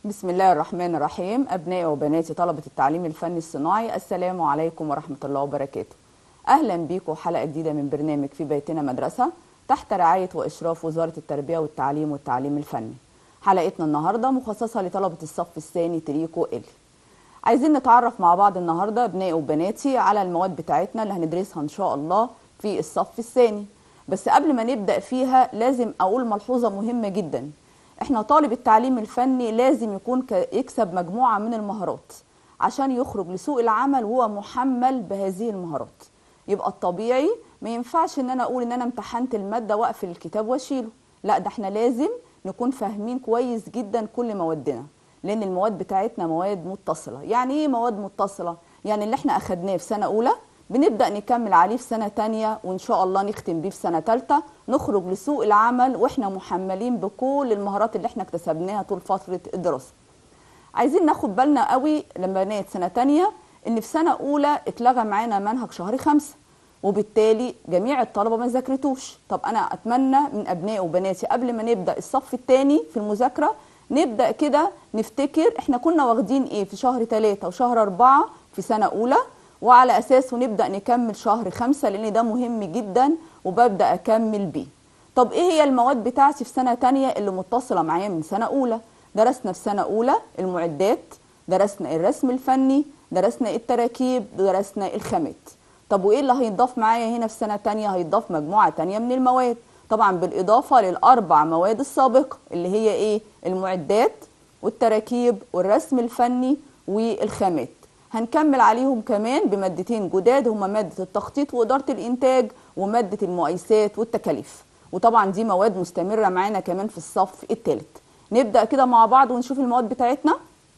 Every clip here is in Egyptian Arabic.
بسم الله الرحمن الرحيم أبنائي وبناتي طلبة التعليم الفني الصناعي السلام عليكم ورحمة الله وبركاته أهلا بيكم حلقة جديدة من برنامج في بيتنا مدرسة تحت رعاية وإشراف وزارة التربية والتعليم والتعليم الفني حلقتنا النهاردة مخصصة لطلبة الصف الثاني تريكو إلي عايزين نتعرف مع بعض النهاردة أبنائي وبناتي على المواد بتاعتنا اللي هندرسها إن شاء الله في الصف الثاني بس قبل ما نبدأ فيها لازم أقول ملحوظة مهمة جداً احنا طالب التعليم الفني لازم يكون ك- يكسب مجموعة من المهارات عشان يخرج لسوق العمل وهو محمل بهذه المهارات يبقى الطبيعي ما ينفعش ان انا اقول ان انا امتحنت المادة واقفل الكتاب واشيله لا ده احنا لازم نكون فاهمين كويس جدا كل موادنا لان المواد بتاعتنا مواد متصلة يعني ايه مواد متصلة يعني اللي احنا اخدناه في سنة اولى بنبدأ نكمل عليه في سنة تانية وإن شاء الله نختم بيه في سنة تالتة نخرج لسوق العمل وإحنا محملين بكل المهارات اللي إحنا اكتسبناها طول فترة الدراسة عايزين ناخد بالنا قوي لما بنات سنة تانية إن في سنة أولى اتلغى معانا منهج شهر خمسة وبالتالي جميع الطلبة ما ذاكرتوش طب أنا أتمنى من أبنائي وبناتي قبل ما نبدأ الصف التاني في المذاكرة نبدأ كده نفتكر إحنا كنا واخدين إيه في شهر ثلاثة وشهر أربعة في سنة أولى وعلى اساسه نبدا نكمل شهر خمسة لان ده مهم جدا وببدا اكمل بيه طب ايه هي المواد بتاعتي في سنه تانية اللي متصله معايا من سنه اولى درسنا في سنه اولى المعدات درسنا الرسم الفني درسنا التراكيب درسنا الخامات طب وايه اللي هيتضاف معايا هنا في سنه تانية هيتضاف مجموعه تانية من المواد طبعا بالاضافه للاربع مواد السابقه اللي هي ايه المعدات والتراكيب والرسم الفني والخامات هنكمل عليهم كمان بمادتين جداد هما مادة التخطيط وإدارة الإنتاج ومادة المقايسات والتكاليف وطبعا دي مواد مستمرة معانا كمان في الصف الثالث نبدأ كده مع بعض ونشوف المواد بتاعتنا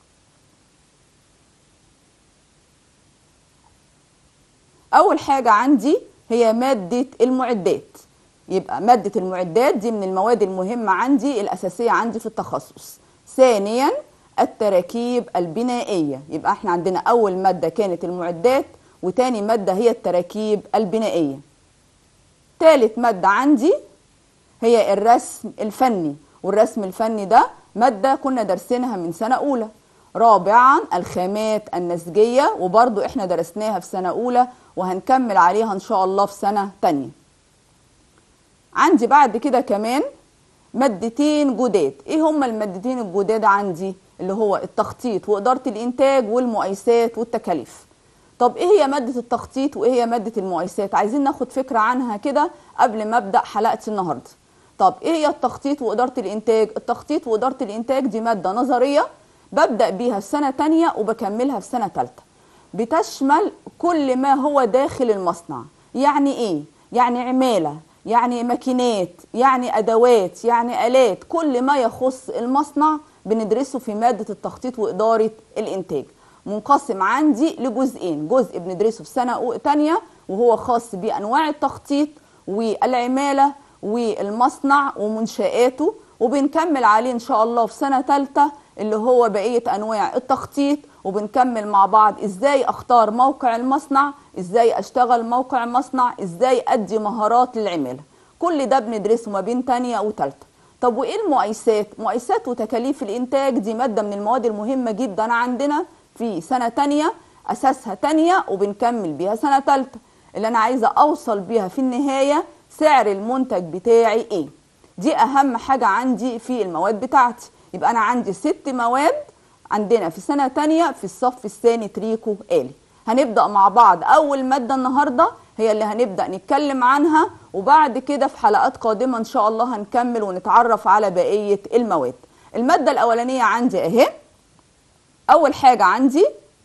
أول حاجة عندي هي مادة المعدات يبقى مادة المعدات دي من المواد المهمة عندي الأساسية عندي في التخصص ثانيا التراكيب البنائية يبقى احنا عندنا أول مادة كانت المعدات وتاني مادة هي التراكيب البنائية تالت مادة عندي هي الرسم الفني والرسم الفني ده مادة كنا درسينها من سنة أولى رابعا الخامات النسجية وبرضو احنا درسناها في سنة أولى وهنكمل عليها إن شاء الله في سنة تانية عندي بعد كده كمان مادتين جداد ايه هما المادتين الجداد عندي اللي هو التخطيط وإدارة الإنتاج والمقايسات والتكاليف طب ايه هي مادة التخطيط وايه هي مادة المقايسات عايزين ناخد فكرة عنها كده قبل ما أبدأ حلقتي النهاردة طب ايه هي التخطيط وإدارة الإنتاج التخطيط وإدارة الإنتاج دي مادة نظرية ببدأ بيها في سنة تانية وبكملها في سنة تالتة بتشمل كل ما هو داخل المصنع يعني ايه يعني عمالة يعني ماكينات يعني ادوات يعني الات كل ما يخص المصنع بندرسه في ماده التخطيط واداره الانتاج منقسم عندي لجزئين جزء بندرسه في سنه تانية وهو خاص بانواع التخطيط والعماله والمصنع ومنشاته وبنكمل عليه ان شاء الله في سنه ثالثه اللي هو بقيه انواع التخطيط وبنكمل مع بعض ازاي اختار موقع المصنع ازاي اشتغل موقع مصنع ازاي ادي مهارات للعماله كل ده بندرسه ما بين تانية وتالتة طب وايه المقايسات مقايسات وتكاليف الانتاج دي ماده من المواد المهمه جدا عندنا في سنه تانية اساسها تانية وبنكمل بيها سنه تالتة اللي انا عايزه اوصل بيها في النهايه سعر المنتج بتاعي ايه دي اهم حاجه عندي في المواد بتاعتي يبقى انا عندي ست مواد عندنا في سنة تانية في الصف الثاني تريكو آلي هنبدأ مع بعض أول مادة النهاردة هي اللي هنبدأ نتكلم عنها وبعد كده في حلقات قادمة إن شاء الله هنكمل ونتعرف على بقية المواد المادة الأولانية عندي أهي أول حاجة عندي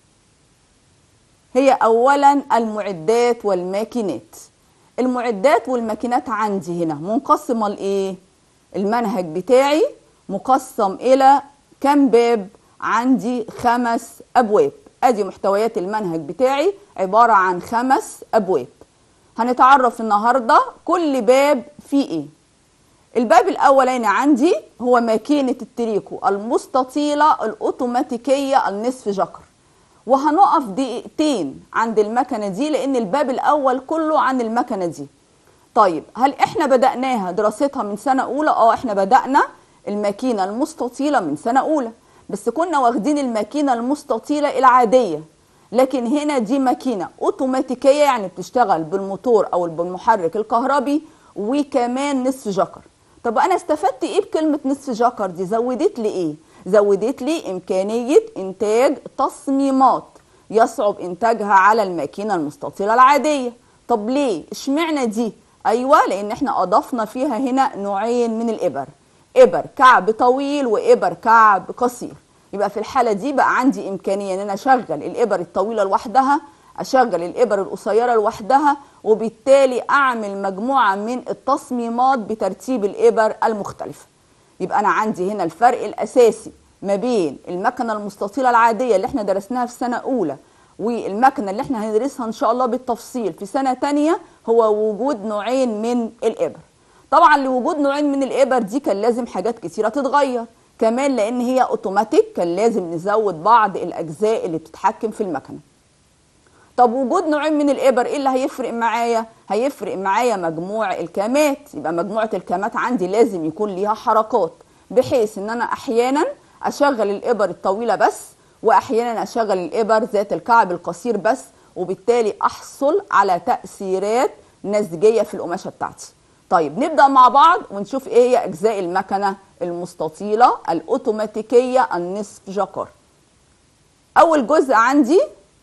هي أولا المعدات والماكينات المعدات والماكينات عندي هنا منقسمة لإيه؟ المنهج بتاعي مقسم إلى كم باب؟ عندي خمس أبواب أدي محتويات المنهج بتاعي عبارة عن خمس أبواب هنتعرف النهاردة كل باب فيه إيه الباب الأولاني عندي هو ماكينة التريكو المستطيلة الأوتوماتيكية النصف جكر وهنقف دقيقتين عند المكنة دي لأن الباب الأول كله عن المكنة دي طيب هل احنا بدأناها دراستها من سنة أولى؟ اه احنا بدأنا الماكينة المستطيلة من سنة أولى بس كنا واخدين الماكينه المستطيله العاديه لكن هنا دي ماكينه اوتوماتيكيه يعني بتشتغل بالموتور او بالمحرك الكهربي وكمان نصف جكر طب انا استفدت ايه بكلمه نصف جكر دي زودت لي ايه زودت لي امكانيه انتاج تصميمات يصعب انتاجها على الماكينه المستطيله العاديه طب ليه اشمعنى دي ايوه لان احنا اضفنا فيها هنا نوعين من الابر ابر كعب طويل وابر كعب قصير يبقى في الحاله دي بقى عندي امكانيه ان انا اشغل الابر الطويله لوحدها اشغل الابر القصيره لوحدها وبالتالي اعمل مجموعه من التصميمات بترتيب الابر المختلفه يبقى انا عندي هنا الفرق الاساسي ما بين المكنه المستطيله العاديه اللي احنا درسناها في سنه اولى والمكنه اللي احنا هندرسها ان شاء الله بالتفصيل في سنه تانية هو وجود نوعين من الابر طبعا لوجود نوعين من الابر دي كان لازم حاجات كتيره تتغير كمان لان هي اوتوماتيك كان لازم نزود بعض الاجزاء اللي بتتحكم في المكنه طب وجود نوعين من الابر ايه اللي هيفرق معايا هيفرق معايا مجموع الكامات يبقى مجموعه الكامات عندي لازم يكون ليها حركات بحيث ان انا احيانا اشغل الابر الطويله بس واحيانا اشغل الابر ذات الكعب القصير بس وبالتالي احصل على تاثيرات نسجيه في القماشه بتاعتي طيب نبدا مع بعض ونشوف ايه هي اجزاء المكنه المستطيله الاوتوماتيكيه النصف جكر اول جزء عندي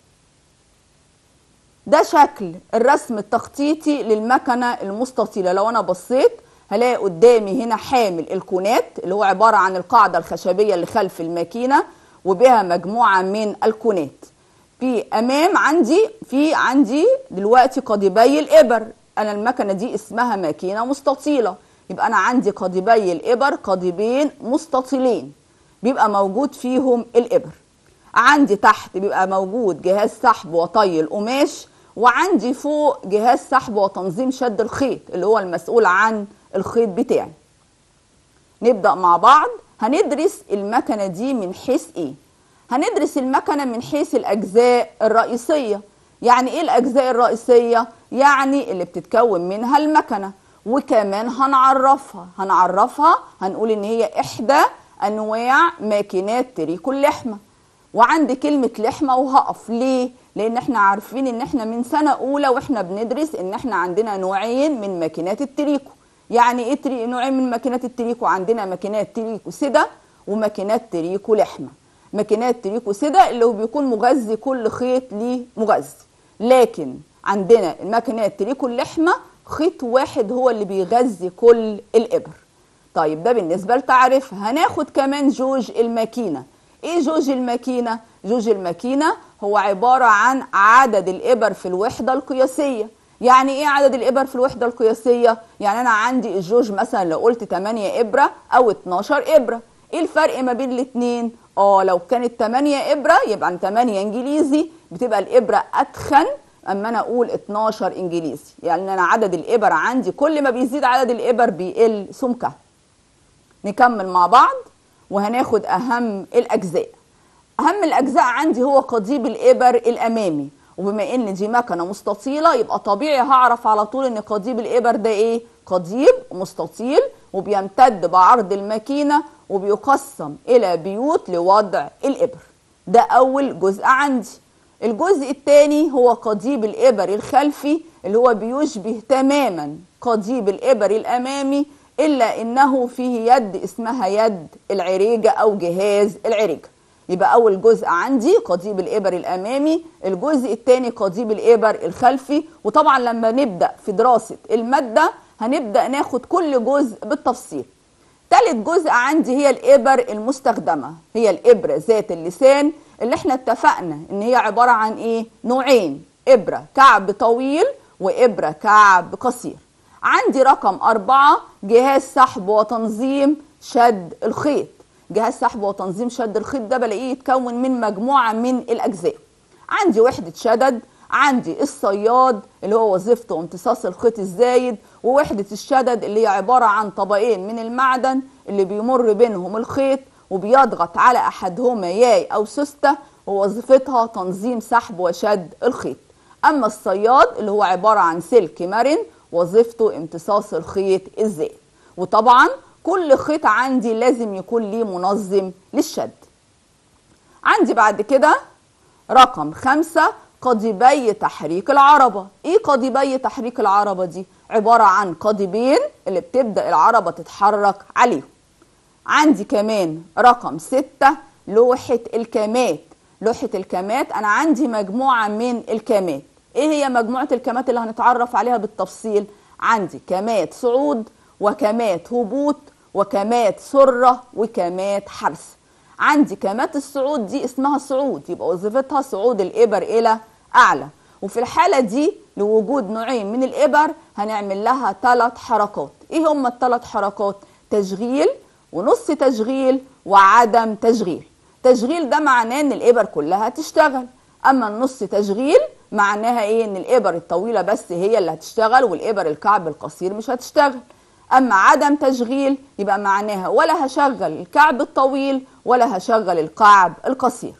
ده شكل الرسم التخطيطي للمكنه المستطيله لو انا بصيت هلاقي قدامي هنا حامل الكونات اللي هو عباره عن القاعده الخشبيه اللي خلف الماكينه وبها مجموعه من الكونات في امام عندي في عندي دلوقتي قضيبي الابر انا المكنه دي اسمها ماكينه مستطيله يبقى انا عندي قضيبي الابر قضيبين مستطيلين بيبقى موجود فيهم الابر عندي تحت بيبقى موجود جهاز سحب وطي القماش وعندي فوق جهاز سحب وتنظيم شد الخيط اللي هو المسؤول عن الخيط بتاعي نبدأ مع بعض هندرس المكنة دي من حيث ايه هندرس المكنة من حيث الأجزاء الرئيسية يعني ايه الأجزاء الرئيسية يعني اللي بتتكون منها المكنة وكمان هنعرفها هنعرفها هنقول ان هي احدى انواع ماكينات تريكو اللحمه وعندي كلمه لحمه وهقف ليه لان احنا عارفين ان احنا من سنه اولى واحنا بندرس ان احنا عندنا نوعين من ماكينات التريكو يعني ايه تري... نوعين من ماكينات التريكو عندنا ماكينات تريكو سده وماكينات تريكو لحمه ماكينات تريكو سده اللي هو بيكون مغذي كل خيط ليه مغذي لكن عندنا الماكينات تريكو اللحمه خيط واحد هو اللي بيغذي كل الابر طيب ده بالنسبه لتعريف هناخد كمان جوج الماكينه ايه جوج الماكينه جوج الماكينه هو عباره عن عدد الابر في الوحده القياسيه يعني ايه عدد الابر في الوحده القياسيه يعني انا عندي الجوج مثلا لو قلت 8 ابره او 12 ابره ايه الفرق ما بين الاثنين اه لو كانت 8 ابره يبقى 8 انجليزي بتبقى الابره اتخن اما انا اقول 12 انجليزي يعني انا عدد الابر عندي كل ما بيزيد عدد الابر بيقل سمكها نكمل مع بعض وهناخد اهم الاجزاء اهم الاجزاء عندي هو قضيب الابر الامامي وبما ان دي مكنه مستطيله يبقى طبيعي هعرف على طول ان قضيب الابر ده ايه قضيب مستطيل وبيمتد بعرض الماكينه وبيقسم الى بيوت لوضع الابر ده اول جزء عندي الجزء الثاني هو قضيب الابر الخلفي اللي هو بيشبه تماما قضيب الابر الامامي الا انه فيه يد اسمها يد العريجه او جهاز العريجه يبقى اول جزء عندي قضيب الابر الامامي الجزء الثاني قضيب الابر الخلفي وطبعا لما نبدا في دراسه الماده هنبدا ناخد كل جزء بالتفصيل ثالث جزء عندي هي الابر المستخدمه هي الابره ذات اللسان اللي احنا اتفقنا ان هي عباره عن ايه نوعين ابره كعب طويل وابره كعب قصير عندي رقم أربعة جهاز سحب وتنظيم شد الخيط جهاز سحب وتنظيم شد الخيط ده بلاقيه يتكون من مجموعة من الأجزاء عندي وحدة شدد عندي الصياد اللي هو وظيفته امتصاص الخيط الزايد ووحدة الشدد اللي هي عبارة عن طبقين من المعدن اللي بيمر بينهم الخيط وبيضغط على أحدهما ياي أو سوستة ووظيفتها تنظيم سحب وشد الخيط أما الصياد اللي هو عبارة عن سلك مرن وظيفته امتصاص الخيط الزائد وطبعا كل خيط عندي لازم يكون ليه منظم للشد عندي بعد كده رقم خمسة قضيبي تحريك العربة ايه قضيبي تحريك العربة دي عبارة عن قضيبين اللي بتبدأ العربة تتحرك عليهم عندي كمان رقم ستة لوحة الكامات لوحة الكامات أنا عندي مجموعة من الكامات إيه هي مجموعة الكامات اللي هنتعرف عليها بالتفصيل عندي كامات صعود وكامات هبوط وكامات سرة وكامات حرس عندي كامات الصعود دي اسمها صعود يبقى وظيفتها صعود الإبر إلى أعلى وفي الحالة دي لوجود نوعين من الإبر هنعمل لها ثلاث حركات إيه هم الثلاث حركات تشغيل ونص تشغيل وعدم تشغيل تشغيل ده معناه ان الابر كلها تشتغل اما النص تشغيل معناها ايه ان الابر الطويله بس هي اللي هتشتغل والابر الكعب القصير مش هتشتغل اما عدم تشغيل يبقى معناها ولا هشغل الكعب الطويل ولا هشغل الكعب القصير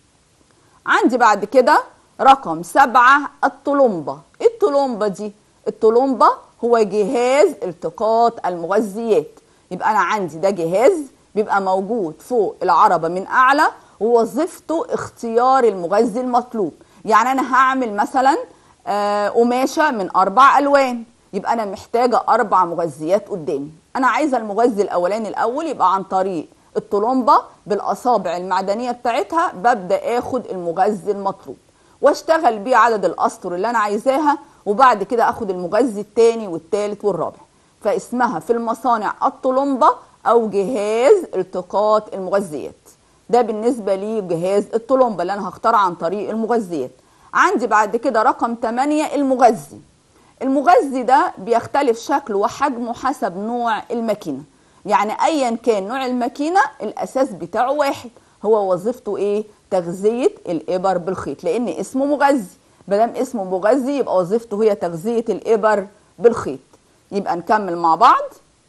عندي بعد كده رقم سبعة الطلمبة ايه الطلمبة دي الطلمبة هو جهاز التقاط المغذيات يبقى انا عندي ده جهاز بيبقى موجود فوق العربة من أعلى ووظيفته اختيار المغذي المطلوب يعني أنا هعمل مثلا آه، قماشة من أربع ألوان يبقى أنا محتاجة أربع مغذيات قدامي أنا عايزة المغذي الأولاني الأول يبقى عن طريق الطلمبة بالأصابع المعدنية بتاعتها ببدأ آخد المغذي المطلوب واشتغل بيه عدد الأسطر اللي أنا عايزاها وبعد كده أخد المغذي التاني والتالت والرابع فاسمها في المصانع الطلمبة او جهاز التقاط المغذيات ده بالنسبه لي جهاز الطلمبه اللي انا هختار عن طريق المغذيات عندي بعد كده رقم 8 المغذي المغذي ده بيختلف شكله وحجمه حسب نوع الماكينه يعني ايا كان نوع الماكينه الاساس بتاعه واحد هو وظيفته ايه تغذيه الابر بالخيط لان اسمه مغذي مادام اسمه مغذي يبقى وظيفته هي تغذيه الابر بالخيط يبقى نكمل مع بعض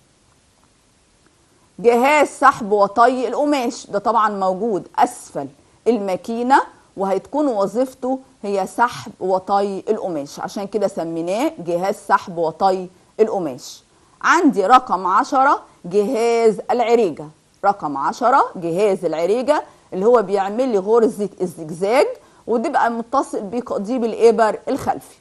جهاز سحب وطي القماش ده طبعا موجود اسفل الماكينه وهتكون وظيفته هي سحب وطي القماش عشان كده سميناه جهاز سحب وطي القماش عندي رقم عشرة جهاز العريجة رقم عشرة جهاز العريجة اللي هو بيعمل لي غرزة الزجزاج وتبقى متصل بقضيب الإبر الخلفي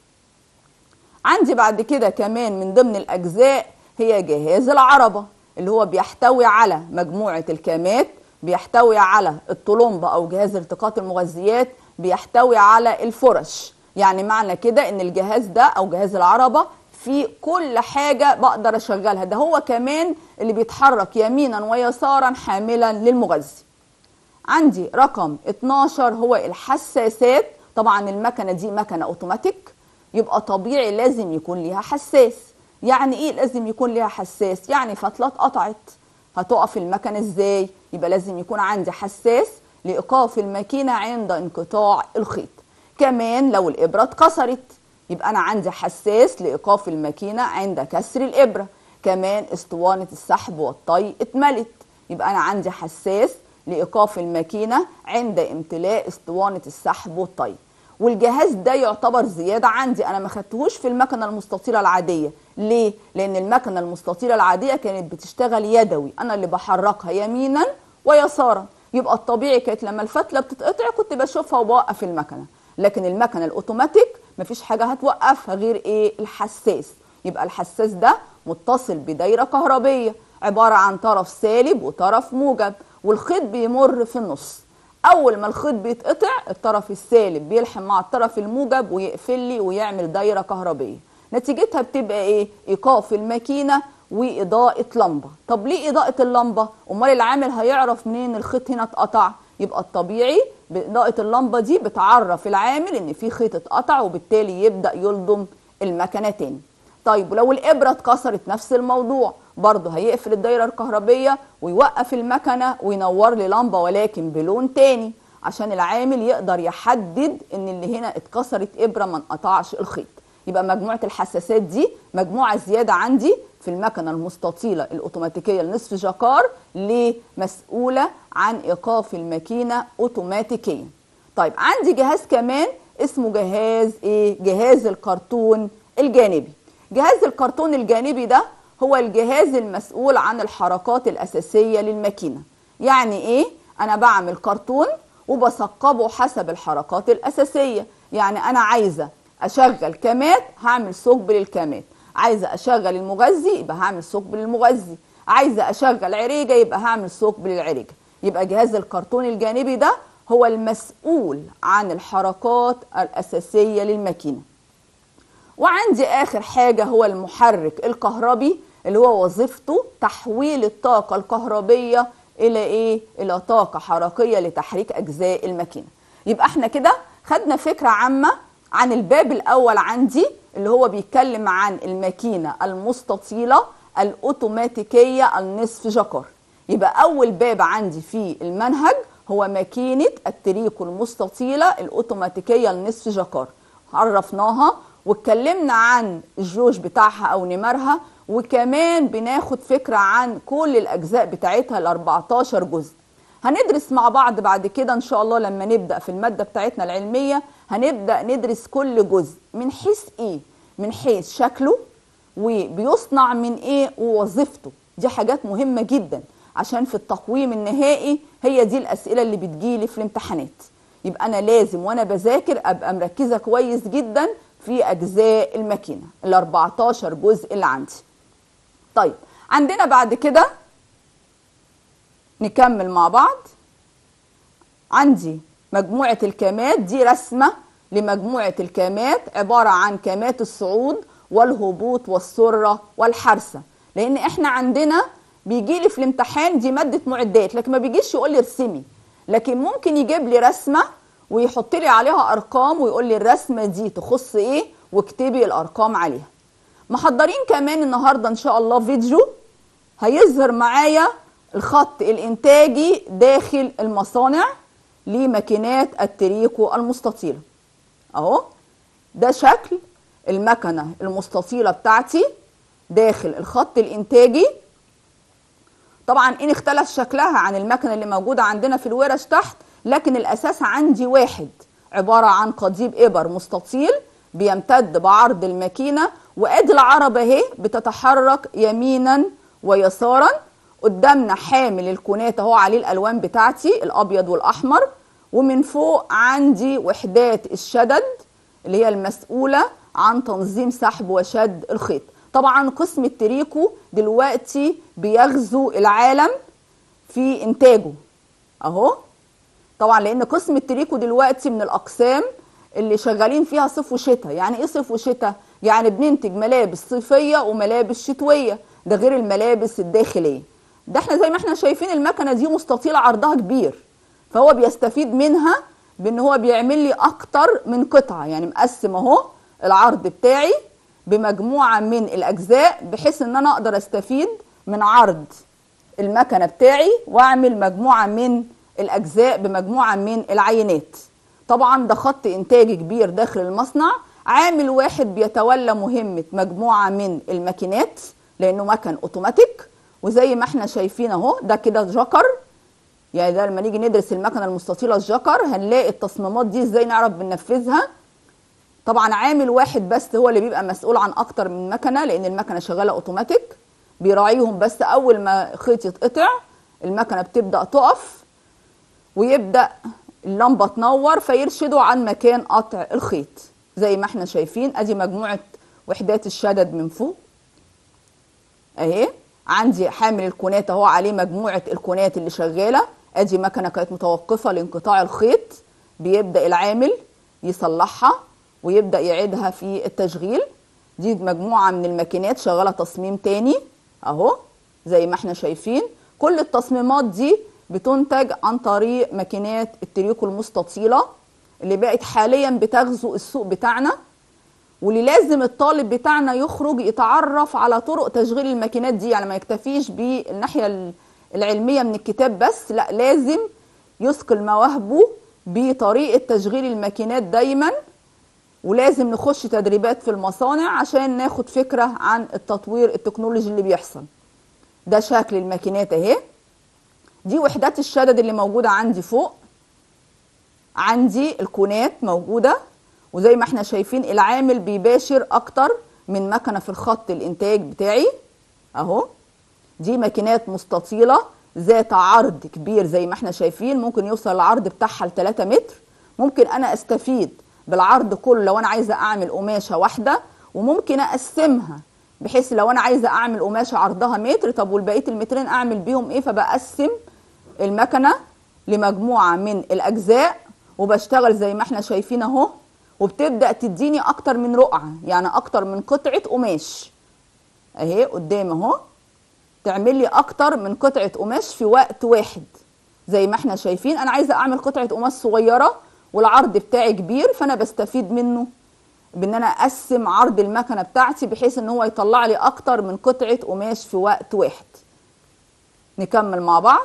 عندي بعد كده كمان من ضمن الأجزاء هي جهاز العربة اللي هو بيحتوي على مجموعة الكامات بيحتوي على الطلمبة أو جهاز التقاط المغذيات بيحتوي على الفرش يعني معنى كده إن الجهاز ده أو جهاز العربة في كل حاجة بقدر أشغلها ده هو كمان اللي بيتحرك يمينا ويسارا حاملا للمغذي عندي رقم 12 هو الحساسات طبعا المكنة دي مكنة اوتوماتيك يبقى طبيعي لازم يكون ليها حساس يعني ايه لازم يكون ليها حساس يعني فتله اتقطعت هتقف المكنه ازاي يبقى لازم يكون عندي حساس لايقاف الماكينه عند انقطاع الخيط كمان لو الابره اتكسرت يبقى انا عندي حساس لايقاف الماكينه عند كسر الابره كمان اسطوانه السحب والطي اتملت يبقى انا عندي حساس لايقاف الماكينه عند امتلاء اسطوانه السحب والطي والجهاز ده يعتبر زياده عندي انا ما خدتهوش في المكنه المستطيله العاديه ليه لان المكنه المستطيله العاديه كانت بتشتغل يدوي انا اللي بحركها يمينا ويسارا يبقى الطبيعي كانت لما الفتله بتتقطع كنت بشوفها وبوقف المكنه لكن المكنه الاوتوماتيك مفيش حاجه هتوقفها غير ايه الحساس يبقى الحساس ده متصل بدايره كهربيه عباره عن طرف سالب وطرف موجب والخيط بيمر في النص اول ما الخيط بيتقطع الطرف السالب بيلحم مع الطرف الموجب ويقفل لي ويعمل دايره كهربيه نتيجتها بتبقى ايه ايقاف الماكينه واضاءه لمبه طب ليه اضاءه اللمبه امال العامل هيعرف منين الخيط هنا اتقطع يبقى الطبيعي باضاءه اللمبه دي بتعرف العامل ان في خيط اتقطع وبالتالي يبدا يلضم المكنه تاني طيب ولو الابره اتكسرت نفس الموضوع برضه هيقفل الدايره الكهربيه ويوقف المكنه وينور لي لمبه ولكن بلون تاني عشان العامل يقدر يحدد ان اللي هنا اتكسرت ابره ما انقطعش الخيط يبقى مجموعه الحساسات دي مجموعه زياده عندي في المكنه المستطيله الاوتوماتيكيه النصف جاكار ليه مسؤوله عن ايقاف الماكينه اوتوماتيكيا طيب عندي جهاز كمان اسمه جهاز ايه جهاز الكرتون الجانبي جهاز الكرتون الجانبي ده هو الجهاز المسؤول عن الحركات الأساسية للماكينة يعني إيه؟ أنا بعمل كرتون وبثقبه حسب الحركات الاساسيه يعني انا عايزه اشغل كامات هعمل ثقب للكامات عايزه اشغل المغذي يبقى هعمل ثقب للمغذي عايزه اشغل عريجه يبقى هعمل ثقب للعريجه يبقى جهاز الكرتون الجانبي ده هو المسؤول عن الحركات الاساسيه للماكينه وعندي اخر حاجه هو المحرك الكهربي اللي هو وظيفته تحويل الطاقه الكهربيه الى ايه الى طاقه حركيه لتحريك اجزاء الماكينه يبقى احنا كده خدنا فكره عامه عن الباب الاول عندي اللي هو بيتكلم عن الماكينه المستطيله الاوتوماتيكيه النصف جكر يبقى اول باب عندي في المنهج هو ماكينه التريكو المستطيله الاوتوماتيكيه النصف جكر عرفناها واتكلمنا عن الجوج بتاعها او نمرها وكمان بناخد فكره عن كل الاجزاء بتاعتها ال 14 جزء هندرس مع بعض بعد كده ان شاء الله لما نبدا في الماده بتاعتنا العلميه هنبدا ندرس كل جزء من حيث ايه من حيث شكله وبيصنع من ايه ووظيفته دي حاجات مهمه جدا عشان في التقويم النهائي هي دي الاسئله اللي بتجيلي في الامتحانات يبقى انا لازم وانا بذاكر ابقى مركزه كويس جدا في اجزاء الماكينه ال 14 جزء اللي عندي طيب عندنا بعد كده نكمل مع بعض عندي مجموعة الكامات دي رسمة لمجموعة الكامات عبارة عن كامات الصعود والهبوط والسرة والحرسة لأن احنا عندنا بيجي لي في الامتحان دي مادة معدات لكن ما بيجيش يقول لي ارسمي لكن ممكن يجيب لي رسمة ويحط لي عليها أرقام ويقول لي الرسمة دي تخص إيه واكتبي الأرقام عليها محضرين كمان النهاردة إن شاء الله فيديو هيظهر معايا الخط الإنتاجي داخل المصانع لماكينات التريكو المستطيلة اهو ده شكل المكنة المستطيلة بتاعتي داخل الخط الإنتاجي طبعا إن اختلف شكلها عن المكنة اللي موجودة عندنا في الورش تحت لكن الأساس عندي واحد عبارة عن قضيب إبر مستطيل بيمتد بعرض الماكينة وادي العربة اهي بتتحرك يمينا ويسارا قدامنا حامل الكونات اهو عليه الالوان بتاعتي الابيض والاحمر ومن فوق عندي وحدات الشدد اللي هي المسؤوله عن تنظيم سحب وشد الخيط طبعا قسم التريكو دلوقتي بيغزو العالم في انتاجه اهو طبعا لان قسم التريكو دلوقتي من الاقسام اللي شغالين فيها صيف وشتاء يعني ايه صيف وشتاء يعني بننتج ملابس صيفيه وملابس شتويه ده غير الملابس الداخليه ده احنا زي ما احنا شايفين المكنه دي مستطيله عرضها كبير فهو بيستفيد منها بان هو بيعمل لي اكتر من قطعه يعني مقسم اهو العرض بتاعي بمجموعه من الاجزاء بحيث ان انا اقدر استفيد من عرض المكنه بتاعي واعمل مجموعه من الاجزاء بمجموعه من العينات طبعا ده خط انتاجي كبير داخل المصنع عامل واحد بيتولى مهمه مجموعه من الماكينات لانه مكن اوتوماتيك وزي ما احنا شايفين اهو ده كده جكر يعني ده لما نيجي ندرس المكنه المستطيله الجكر هنلاقي التصميمات دي ازاي نعرف بننفذها طبعا عامل واحد بس هو اللي بيبقى مسؤول عن اكتر من مكنه لان المكنه شغاله اوتوماتيك بيراعيهم بس اول ما خيط يتقطع المكنه بتبدا تقف ويبدا اللمبه تنور فيرشدوا عن مكان قطع الخيط زي ما احنا شايفين ادي مجموعه وحدات الشدد من فوق اهي عندي حامل الكونات اهو عليه مجموعه الكونات اللي شغاله ادي مكنه كانت متوقفه لانقطاع الخيط بيبدا العامل يصلحها ويبدا يعيدها في التشغيل دي مجموعه من الماكينات شغاله تصميم تاني اهو زي ما احنا شايفين كل التصميمات دي بتنتج عن طريق ماكينات التريكو المستطيله اللي بقت حاليا بتغزو السوق بتاعنا واللي لازم الطالب بتاعنا يخرج يتعرف على طرق تشغيل الماكينات دي يعني ما يكتفيش بالناحيه العلميه من الكتاب بس لا لازم يثقل مواهبه بطريقه تشغيل الماكينات دايما ولازم نخش تدريبات في المصانع عشان ناخد فكره عن التطوير التكنولوجي اللي بيحصل ده شكل الماكينات اهي دي وحدات الشدد اللي موجوده عندي فوق عندي الكونات موجوده وزي ما احنا شايفين العامل بيباشر اكتر من مكنه في الخط الانتاج بتاعي اهو دي ماكينات مستطيله ذات عرض كبير زي ما احنا شايفين ممكن يوصل العرض بتاعها ل 3 متر ممكن انا استفيد بالعرض كله لو انا عايزه اعمل قماشه واحده وممكن اقسمها بحيث لو انا عايزه اعمل قماشه عرضها متر طب والبقيه المترين اعمل بيهم ايه فبقسم المكنه لمجموعه من الاجزاء وبشتغل زي ما احنا شايفين اهو وبتبدا تديني اكتر من رقعه يعني اكتر من قطعه قماش اهي قدامي اهو تعمل لي اكتر من قطعه قماش في وقت واحد زي ما احنا شايفين انا عايزه اعمل قطعه قماش صغيره والعرض بتاعي كبير فانا بستفيد منه بان انا اقسم عرض المكنه بتاعتي بحيث ان هو يطلع لي اكتر من قطعه قماش في وقت واحد نكمل مع بعض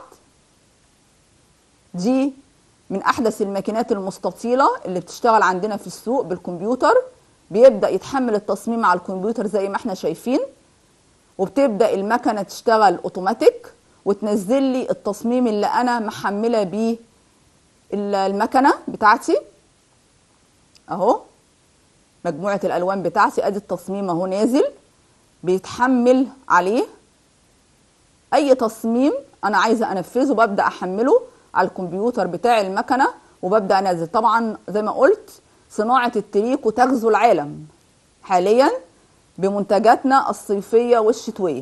دي من احدث الماكينات المستطيله اللي بتشتغل عندنا في السوق بالكمبيوتر بيبدا يتحمل التصميم على الكمبيوتر زي ما احنا شايفين وبتبدا المكنه تشتغل اوتوماتيك وتنزل لي التصميم اللي انا محمله بيه المكنه بتاعتي اهو مجموعه الالوان بتاعتي ادي التصميم اهو نازل بيتحمل عليه اي تصميم انا عايزه انفذه ببدا احمله على الكمبيوتر بتاع المكنه وببدا انزل طبعا زي ما قلت صناعه التريكو تغزو العالم حاليا بمنتجاتنا الصيفيه والشتويه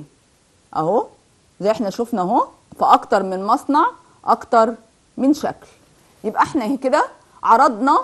اهو زي احنا شفنا اهو في اكتر من مصنع اكتر من شكل يبقى احنا كده عرضنا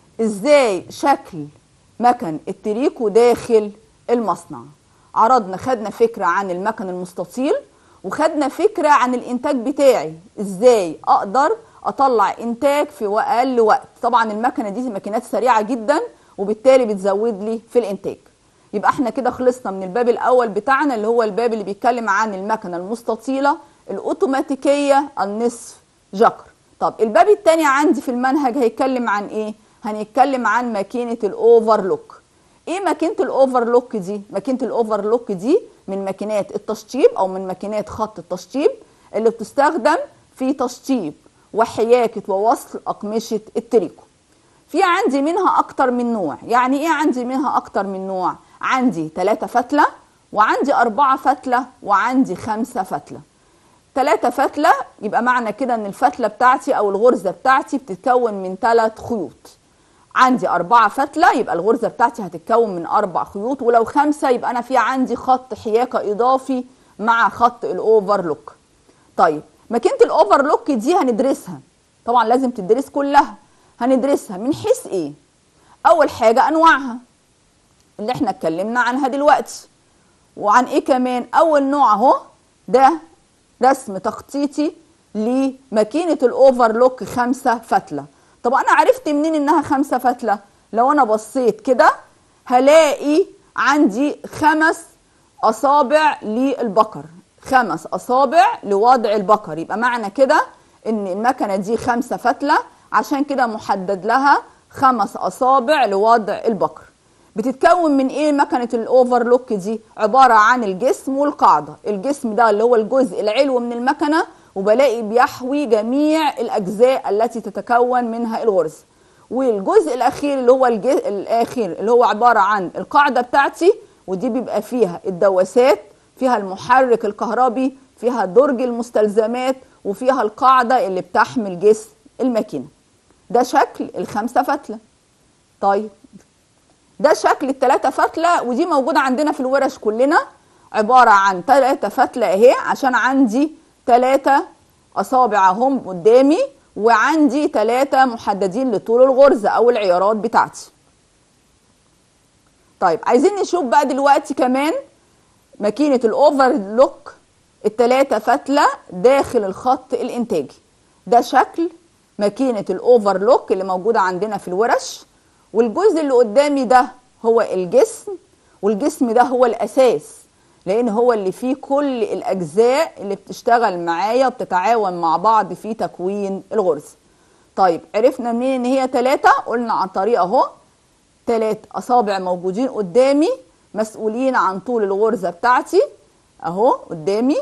ازاي شكل مكن التريكو داخل المصنع عرضنا خدنا فكره عن المكن المستطيل وخدنا فكره عن الانتاج بتاعي ازاي اقدر اطلع انتاج في اقل وقت طبعا المكنه دي ماكينات سريعه جدا وبالتالي بتزود لي في الانتاج يبقى احنا كده خلصنا من الباب الاول بتاعنا اللي هو الباب اللي بيتكلم عن المكنه المستطيله الاوتوماتيكيه النصف جكر طب الباب الثاني عندي في المنهج هيتكلم عن ايه هنتكلم عن ماكينه الاوفرلوك ايه ماكينه الاوفرلوك دي ماكينه الاوفرلوك دي من ماكينات التشطيب او من ماكينات خط التشطيب اللي بتستخدم في تشطيب وحياكه ووصل اقمشه التريكو في عندي منها اكتر من نوع يعني ايه عندي منها اكتر من نوع عندي ثلاثة فتلة وعندي أربعة فتلة وعندي خمسة فتلة ثلاثة فتلة يبقى معنى كده ان الفتلة بتاعتي او الغرزة بتاعتي بتتكون من ثلاث خيوط عندي أربعة فتلة يبقى الغرزة بتاعتي هتتكون من أربع خيوط ولو خمسة يبقى أنا في عندي خط حياكة إضافي مع خط الأوفرلوك طيب ماكينة الأوفرلوك دي هندرسها طبعا لازم تدرس كلها هندرسها من حيث إيه؟ أول حاجة أنواعها اللي احنا اتكلمنا عنها دلوقتي وعن إيه كمان؟ أول نوع أهو ده رسم تخطيطي لماكينة الأوفرلوك خمسة فتلة طب انا عرفت منين انها خمسه فتله لو انا بصيت كده هلاقي عندي خمس اصابع للبقر خمس اصابع لوضع البقر يبقى معنى كده ان المكنه دي خمسه فتله عشان كده محدد لها خمس اصابع لوضع البقر بتتكون من ايه مكنه الاوفرلوك دي عباره عن الجسم والقاعده الجسم ده اللي هو الجزء العلوي من المكنه وبلاقي بيحوي جميع الاجزاء التي تتكون منها الغرز والجزء الاخير اللي هو الجزء الاخير اللي هو عباره عن القاعده بتاعتي ودي بيبقى فيها الدواسات فيها المحرك الكهربي فيها درج المستلزمات وفيها القاعده اللي بتحمل جسم الماكينه ده شكل الخمسه فتله طيب ده شكل الثلاثه فتله ودي موجوده عندنا في الورش كلنا عباره عن ثلاثه فتله اهي عشان عندي ثلاثة أصابع هم قدامي وعندي ثلاثة محددين لطول الغرزة أو العيارات بتاعتي طيب عايزين نشوف بقى دلوقتي كمان ماكينة الأوفرلوك الثلاثة فتلة داخل الخط الإنتاجي ده شكل ماكينة الأوفرلوك اللي موجودة عندنا في الورش والجزء اللي قدامي ده هو الجسم والجسم ده هو الأساس لان هو اللي فيه كل الاجزاء اللي بتشتغل معايا وبتتعاون مع بعض في تكوين الغرز طيب عرفنا منين ان هي ثلاثة قلنا عن طريق اهو ثلاث اصابع موجودين قدامي مسؤولين عن طول الغرزة بتاعتي اهو قدامي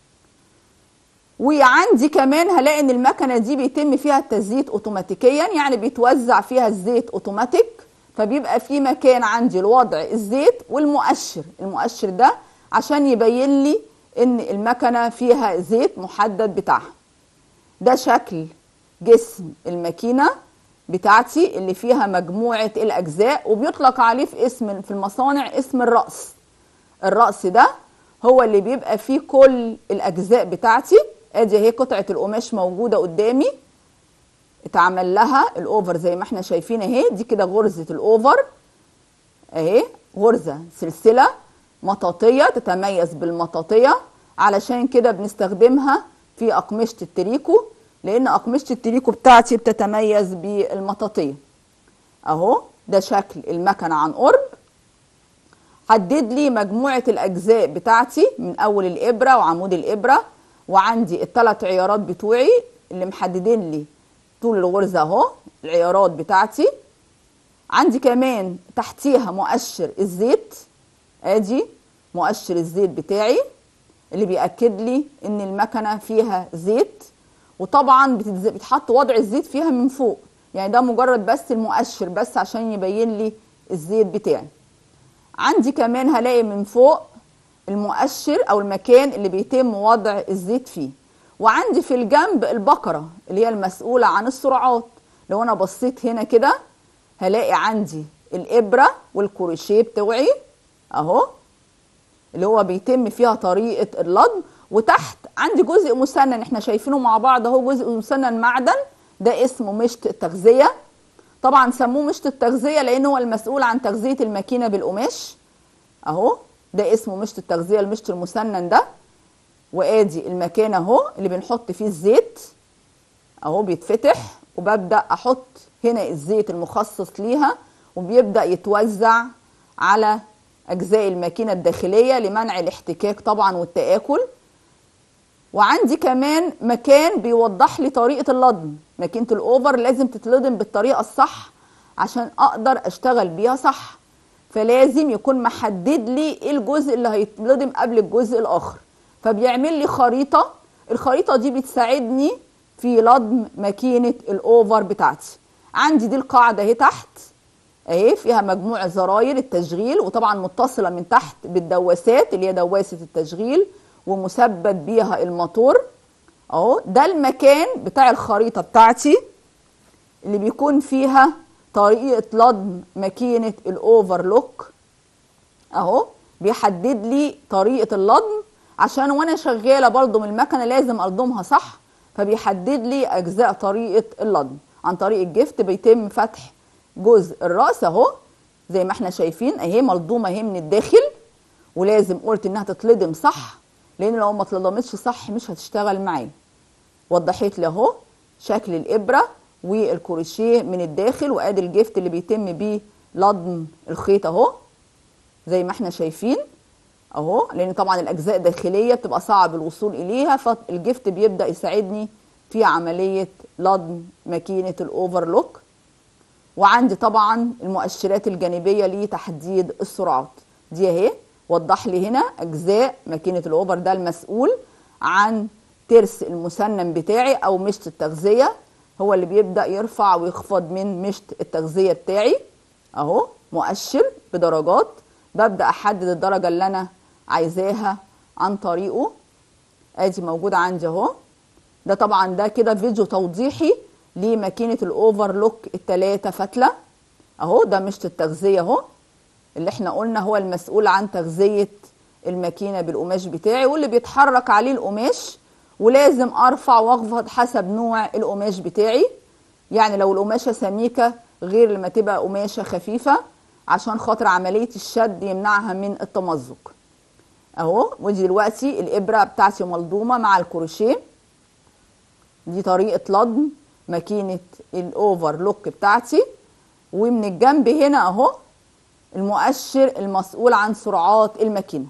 وعندي كمان هلاقي ان المكنه دي بيتم فيها التزييت اوتوماتيكيا يعني بيتوزع فيها الزيت اوتوماتيك فبيبقى في مكان عندي لوضع الزيت والمؤشر المؤشر ده عشان يبين لي ان المكنه فيها زيت محدد بتاعها ده شكل جسم الماكينه بتاعتي اللي فيها مجموعه الاجزاء وبيطلق عليه في اسم في المصانع اسم الراس الراس ده هو اللي بيبقى فيه كل الاجزاء بتاعتي ادي اهي قطعه القماش موجوده قدامي اتعمل لها الاوفر زي ما احنا شايفين اهي دي كده غرزه الاوفر اهي غرزه سلسله مطاطيه تتميز بالمطاطيه علشان كده بنستخدمها في اقمشه التريكو لان اقمشه التريكو بتاعتي بتتميز بالمطاطيه اهو ده شكل المكنه عن قرب حدد لي مجموعه الاجزاء بتاعتي من اول الابره وعمود الابره وعندي الثلاث عيارات بتوعي اللي محددين لي طول الغرزه اهو العيارات بتاعتي عندي كمان تحتيها مؤشر الزيت ادي مؤشر الزيت بتاعي اللي بيأكد لي ان المكنه فيها زيت وطبعا بتتز- بيتحط وضع الزيت فيها من فوق يعني ده مجرد بس المؤشر بس عشان يبين لي الزيت بتاعي عندي كمان هلاقي من فوق المؤشر او المكان اللي بيتم وضع الزيت فيه وعندي في الجنب البقرة اللي هي المسؤولة عن السرعات لو انا بصيت هنا كده هلاقي عندي الابرة والكروشيه بتوعي اهو اللي هو بيتم فيها طريقة اللضم وتحت عندي جزء مسنن احنا شايفينه مع بعض اهو جزء مسنن معدن ده اسمه مشط التغذية طبعا سموه مشط التغذية لان هو المسؤول عن تغذية الماكينة بالقماش اهو ده اسمه مشط التغذية المشط المسنن ده وادي المكان اهو اللي بنحط فيه الزيت اهو بيتفتح وببدا احط هنا الزيت المخصص ليها وبيبدا يتوزع على اجزاء الماكينه الداخليه لمنع الاحتكاك طبعا والتاكل وعندي كمان مكان بيوضح لي طريقه اللضم ماكينه الاوفر لازم تتلضم بالطريقه الصح عشان اقدر اشتغل بيها صح فلازم يكون محدد لي ايه الجزء اللي هيتلضم قبل الجزء الاخر فبيعمل لي خريطه الخريطه دي بتساعدني في لضم ماكينه الاوفر بتاعتي عندي دي القاعده اهي تحت اهي فيها مجموعه زراير التشغيل وطبعا متصله من تحت بالدواسات اللي هي دواسه التشغيل ومثبت بيها الموتور اهو ده المكان بتاع الخريطه بتاعتي اللي بيكون فيها طريقه لضم ماكينه الاوفرلوك اهو بيحدد لي طريقه اللضم عشان وانا شغاله برضو من المكنه لازم الضمها صح فبيحدد لي اجزاء طريقه اللضم عن طريق الجفت بيتم فتح جزء الراس اهو زي ما احنا شايفين اهي ملضومه اهي من الداخل ولازم قلت انها تتلضم صح لان لو ما اتلضمتش صح مش هتشتغل معايا وضحت لي اهو شكل الابره والكروشيه من الداخل وادي الجفت اللي بيتم بيه لضم الخيط اهو زي ما احنا شايفين اهو لان طبعا الاجزاء داخليه بتبقى صعب الوصول اليها فالجفت بيبدا يساعدني في عمليه لضم ماكينه الاوفرلوك وعندي طبعا المؤشرات الجانبيه لتحديد السرعات دي اهي وضح لي هنا اجزاء ماكينه الاوفر ده المسؤول عن ترس المسنن بتاعي او مشط التغذيه هو اللي بيبدا يرفع ويخفض من مشط التغذيه بتاعي اهو مؤشر بدرجات ببدا احدد الدرجه اللي انا عايزاها عن طريقه ادي موجود عندي اهو ده طبعا ده كده فيديو توضيحي لماكينه الاوفرلوك التلاتة فتله اهو ده مشط التغذيه اهو اللي احنا قلنا هو المسؤول عن تغذيه الماكينه بالقماش بتاعي واللي بيتحرك عليه القماش ولازم ارفع واخفض حسب نوع القماش بتاعي يعني لو القماشه سميكه غير لما تبقى قماشه خفيفه عشان خاطر عمليه الشد يمنعها من التمزق اهو ودي دلوقتي الابره بتاعتي ملضومه مع الكروشيه دي طريقه لضم ماكينه الاوفرلوك بتاعتي ومن الجنب هنا اهو المؤشر المسؤول عن سرعات الماكينه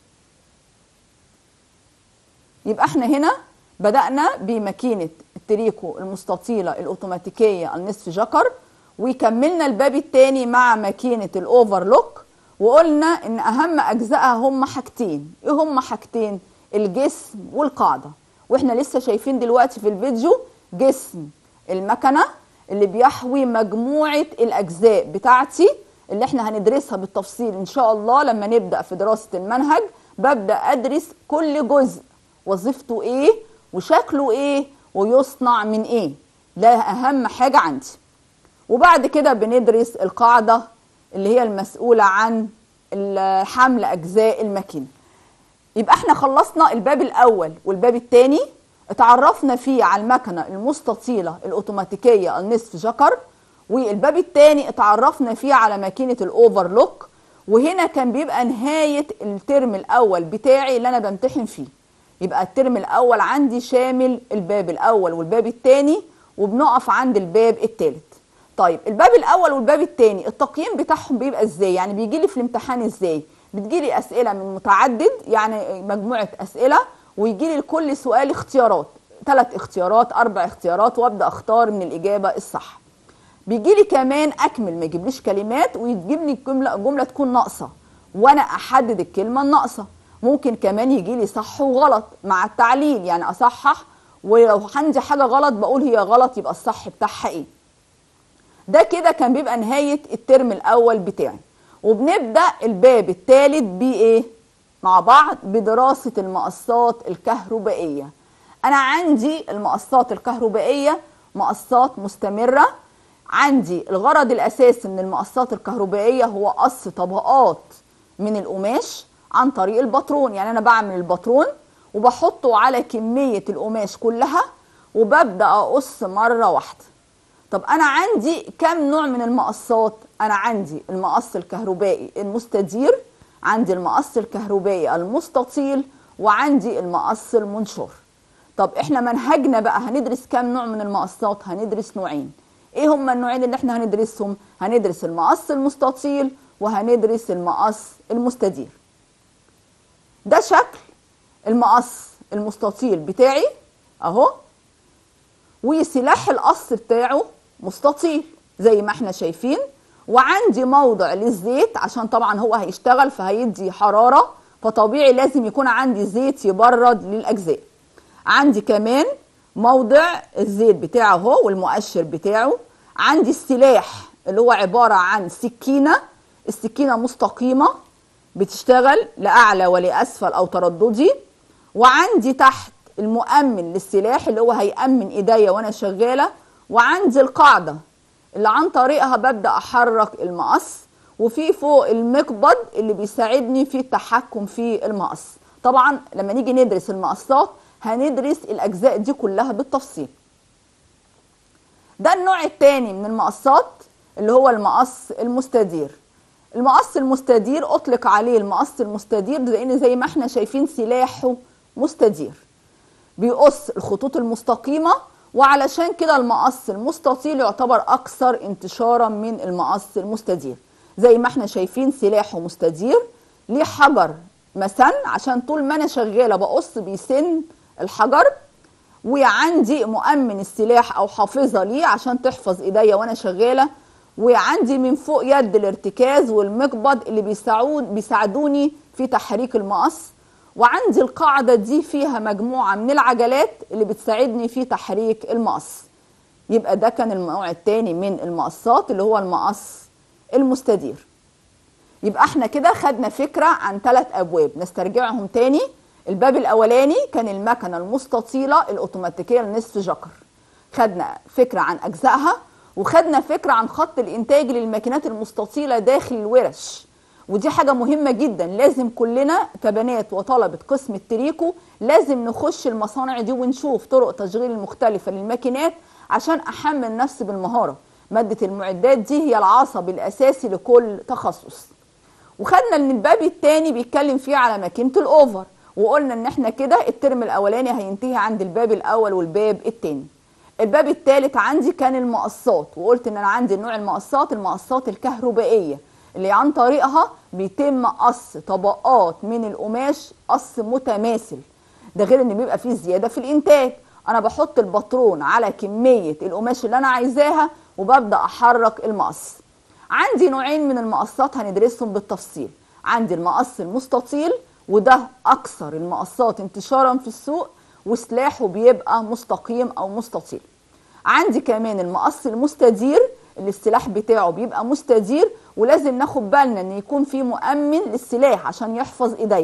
يبقى احنا هنا بدأنا بماكينة التريكو المستطيلة الأوتوماتيكية النصف جكر وكملنا الباب الثاني مع ماكينة الأوفرلوك وقلنا إن أهم أجزائها هم حاجتين إيه هم حاجتين الجسم والقاعدة وإحنا لسه شايفين دلوقتي في الفيديو جسم المكنة اللي بيحوي مجموعة الأجزاء بتاعتي اللي احنا هندرسها بالتفصيل إن شاء الله لما نبدأ في دراسة المنهج ببدا ادرس كل جزء وظيفته ايه وشكله ايه ويصنع من ايه ده اهم حاجه عندي وبعد كده بندرس القاعده اللي هي المسؤوله عن حمل اجزاء الماكينه يبقى احنا خلصنا الباب الاول والباب الثاني اتعرفنا فيه على المكنه المستطيله الاوتوماتيكيه النصف جكر والباب الثاني اتعرفنا فيه على ماكينه الاوفرلوك وهنا كان بيبقى نهايه الترم الاول بتاعي اللي انا بمتحن فيه يبقى الترم الاول عندي شامل الباب الاول والباب الثاني وبنقف عند الباب الثالث طيب الباب الاول والباب الثاني التقييم بتاعهم بيبقى ازاي يعني بيجي لي في الامتحان ازاي بتجي لي اسئله من متعدد يعني مجموعه اسئله ويجي لي لكل سؤال اختيارات ثلاث اختيارات اربع اختيارات وابدا اختار من الاجابه الصح بيجي لي كمان اكمل ما يجيبليش كلمات ويجيب لي جمله جمله تكون ناقصه وانا احدد الكلمه الناقصه ممكن كمان يجي لي صح وغلط مع التعليل يعني اصحح ولو عندي حاجه غلط بقول هي غلط يبقى الصح بتاعها ايه ده كده كان بيبقى نهايه الترم الاول بتاعي وبنبدا الباب الثالث بايه مع بعض بدراسه المقصات الكهربائيه انا عندي المقصات الكهربائيه مقصات مستمره عندي الغرض الاساسي من المقصات الكهربائيه هو قص طبقات من القماش عن طريق الباترون يعني انا بعمل الباترون وبحطه على كميه القماش كلها وببدا اقص مره واحده طب انا عندي كم نوع من المقصات انا عندي المقص الكهربائي المستدير عندي المقص الكهربائي المستطيل وعندي المقص المنشور طب احنا منهجنا بقى هندرس كم نوع من المقصات هندرس نوعين ايه هما النوعين اللي احنا هندرسهم هندرس المقص المستطيل وهندرس المقص المستدير ده شكل المقص المستطيل بتاعي اهو وسلاح القص بتاعه مستطيل زي ما احنا شايفين وعندي موضع للزيت عشان طبعا هو هيشتغل فهيدي حرارة فطبيعي لازم يكون عندي زيت يبرد للأجزاء عندي كمان موضع الزيت بتاعه هو والمؤشر بتاعه عندي السلاح اللي هو عبارة عن سكينة السكينة مستقيمة بتشتغل لأعلى ولأسفل أو ترددي وعندي تحت المؤمن للسلاح اللي هو هيأمن ايديا وانا شغالة وعندي القاعدة اللي عن طريقها ببدأ احرك المقص وفي فوق المقبض اللي بيساعدني في التحكم في المقص طبعا لما نيجي ندرس المقصات هندرس الاجزاء دي كلها بالتفصيل ده النوع الثاني من المقصات اللي هو المقص المستدير المقص المستدير اطلق عليه المقص المستدير لان زي ما احنا شايفين سلاحه مستدير بيقص الخطوط المستقيمة وعلشان كده المقص المستطيل يعتبر أكثر انتشارا من المقص المستدير زي ما احنا شايفين سلاحه مستدير ليه حجر مسن عشان طول ما انا شغالة بقص بيسن الحجر وعندي مؤمن السلاح او حافظة ليه عشان تحفظ ايديا وانا شغالة وعندي من فوق يد الارتكاز والمقبض اللي بيساعدون بيساعدوني في تحريك المقص وعندي القاعدة دي فيها مجموعة من العجلات اللي بتساعدني في تحريك المقص يبقى ده كان النوع الثاني من المقصات اللي هو المقص المستدير يبقى احنا كده خدنا فكرة عن ثلاث أبواب نسترجعهم تاني الباب الأولاني كان المكنة المستطيلة الأوتوماتيكية لنصف جكر خدنا فكرة عن أجزائها وخدنا فكرة عن خط الإنتاج للماكينات المستطيلة داخل الورش ودي حاجة مهمة جدا لازم كلنا كبنات وطلبة قسم التريكو لازم نخش المصانع دي ونشوف طرق تشغيل المختلفة للماكينات عشان أحمل نفسي بالمهارة مادة المعدات دي هي العصب الأساسي لكل تخصص وخدنا ان الباب الثاني بيتكلم فيه على ماكينة الأوفر وقلنا ان احنا كده الترم الأولاني هينتهي عند الباب الأول والباب الثاني الباب الثالث عندي كان المقصات وقلت ان انا عندي نوع المقصات المقصات الكهربائيه اللي عن طريقها بيتم قص طبقات من القماش قص متماثل ده غير ان بيبقى فيه زياده في الانتاج انا بحط الباترون على كميه القماش اللي انا عايزاها وببدا احرك المقص عندي نوعين من المقصات هندرسهم بالتفصيل عندي المقص المستطيل وده اكثر المقصات انتشارا في السوق وسلاحه بيبقى مستقيم او مستطيل عندي كمان المقص المستدير اللي السلاح بتاعه بيبقى مستدير ولازم ناخد بالنا ان يكون في مؤمن للسلاح عشان يحفظ ايديا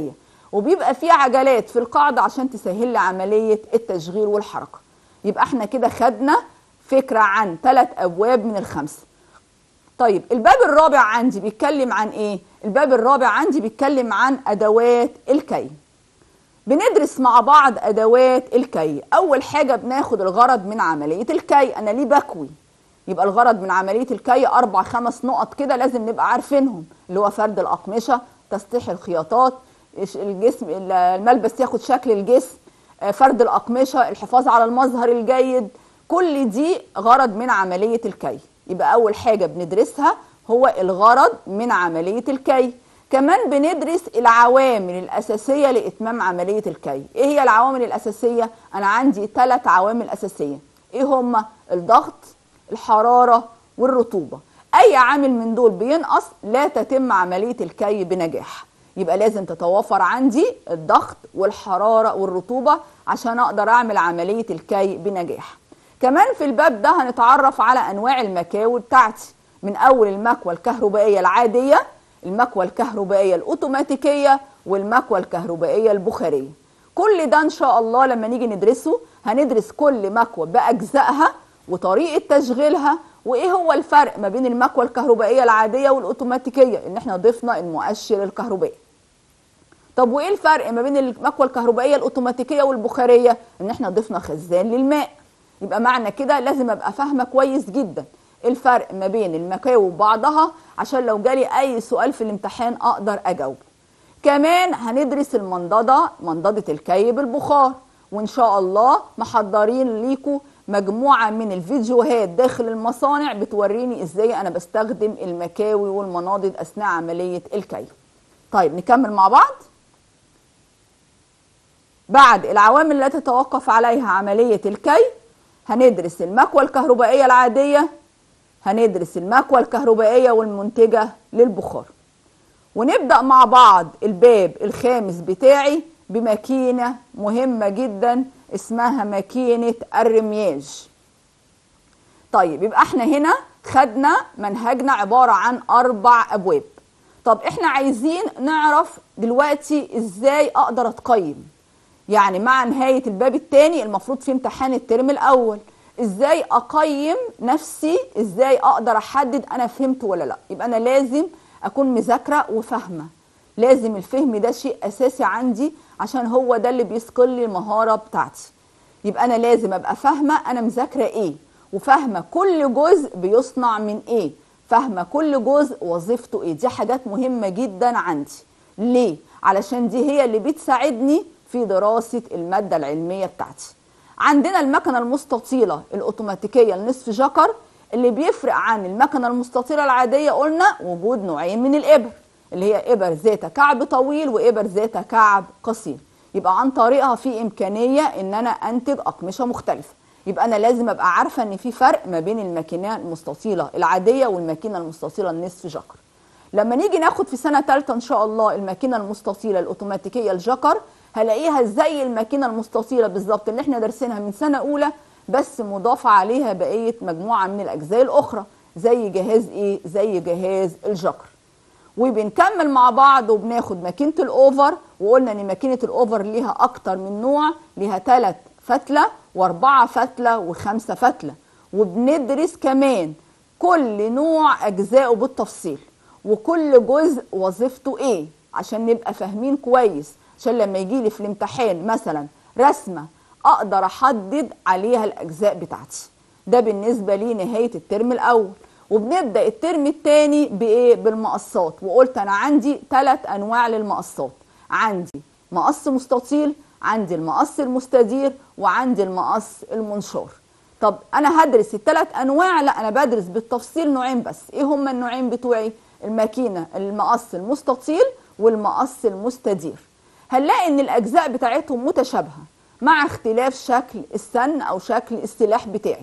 وبيبقى فيه عجلات في القاعده عشان تسهل لي عمليه التشغيل والحركه يبقى احنا كده خدنا فكره عن ثلاث ابواب من الخمسه طيب الباب الرابع عندي بيتكلم عن ايه الباب الرابع عندي بيتكلم عن ادوات الكي بندرس مع بعض ادوات الكي اول حاجه بناخد الغرض من عمليه الكي انا ليه بكوي يبقى الغرض من عمليه الكي اربع خمس نقط كده لازم نبقى عارفينهم اللي هو فرد الاقمشه تسطيح الخياطات الجسم الملبس ياخد شكل الجسم فرد الاقمشه الحفاظ على المظهر الجيد كل دي غرض من عمليه الكي يبقى اول حاجه بندرسها هو الغرض من عمليه الكي كمان بندرس العوامل الاساسيه لاتمام عمليه الكي ايه هي العوامل الاساسيه انا عندي ثلاث عوامل اساسيه ايه هما الضغط الحراره والرطوبه اي عامل من دول بينقص لا تتم عمليه الكي بنجاح يبقى لازم تتوافر عندي الضغط والحراره والرطوبه عشان اقدر اعمل عمليه الكي بنجاح كمان في الباب ده هنتعرف على انواع المكاوي بتاعتي من اول المكوى الكهربائيه العاديه المكوى الكهربائيه الاوتوماتيكيه والمكوى الكهربائيه البخاريه كل ده ان شاء الله لما نيجي ندرسه هندرس كل مكوى باجزائها وطريقه تشغيلها وايه هو الفرق ما بين المكوى الكهربائيه العاديه والاوتوماتيكيه ان احنا ضفنا المؤشر الكهربائي طب وايه الفرق ما بين المكوى الكهربائيه الاوتوماتيكيه والبخاريه ان احنا ضفنا خزان للماء يبقى معنى كده لازم ابقى فاهمه كويس جدا الفرق ما بين المكاوي وبعضها عشان لو جالي اي سؤال في الامتحان اقدر اجاوبه كمان هندرس المنضده منضده الكي بالبخار وان شاء الله محضرين ليكم مجموعه من الفيديوهات داخل المصانع بتوريني ازاي انا بستخدم المكاوي والمناضد اثناء عمليه الكي طيب نكمل مع بعض بعد العوامل التي تتوقف عليها عمليه الكي هندرس المكوى الكهربائيه العاديه هندرس المكوى الكهربائيه والمنتجه للبخار ونبدا مع بعض الباب الخامس بتاعي بماكينه مهمه جدا اسمها ماكينه الرمياج طيب يبقى احنا هنا خدنا منهجنا عباره عن اربع ابواب طب احنا عايزين نعرف دلوقتي ازاي اقدر اتقيم يعني مع نهايه الباب الثاني المفروض في امتحان الترم الاول ازاي اقيم نفسي ازاي اقدر احدد انا فهمت ولا لا يبقى انا لازم اكون مذاكره وفاهمه لازم الفهم ده شيء اساسي عندي عشان هو ده اللي بيثقل لي المهاره بتاعتي يبقى انا لازم ابقى فاهمه انا مذاكره ايه وفاهمه كل جزء بيصنع من ايه فاهمه كل جزء وظيفته ايه دي حاجات مهمه جدا عندي ليه علشان دي هي اللي بتساعدني في دراسه الماده العلميه بتاعتي عندنا المكنه المستطيله الاوتوماتيكيه النصف جكر اللي بيفرق عن المكنه المستطيله العاديه قلنا وجود نوعين من الابر اللي هي ابر ذات كعب طويل وابر ذات كعب قصير يبقى عن طريقها في امكانيه ان انا انتج اقمشه مختلفه يبقى انا لازم ابقى عارفه ان في فرق ما بين الماكينه المستطيله العاديه والماكينه المستطيله النصف جكر لما نيجي ناخد في سنه ثالثه ان شاء الله الماكينه المستطيله الاوتوماتيكيه الجكر هلاقيها زي الماكينه المستطيله بالظبط اللي احنا دارسينها من سنه اولى بس مضافه عليها بقيه مجموعه من الاجزاء الاخرى زي جهاز ايه زي جهاز الجكر وبنكمل مع بعض وبناخد ماكينه الاوفر وقلنا ان ماكينه الاوفر ليها اكتر من نوع ليها ثلاث فتله واربعه فتله وخمسه فتله وبندرس كمان كل نوع اجزائه بالتفصيل وكل جزء وظيفته ايه عشان نبقى فاهمين كويس عشان لما يجي لي في الامتحان مثلا رسمه اقدر احدد عليها الاجزاء بتاعتي ده بالنسبه لي نهايه الترم الاول وبنبدا الترم الثاني بايه بالمقصات وقلت انا عندي ثلاث انواع للمقصات عندي مقص مستطيل عندي المقص المستدير وعندي المقص المنشار طب انا هدرس الثلاث انواع لا انا بدرس بالتفصيل نوعين بس ايه هما النوعين بتوعي الماكينه المقص المستطيل والمقص المستدير هنلاقي ان الاجزاء بتاعتهم متشابهه مع اختلاف شكل السن او شكل السلاح بتاعي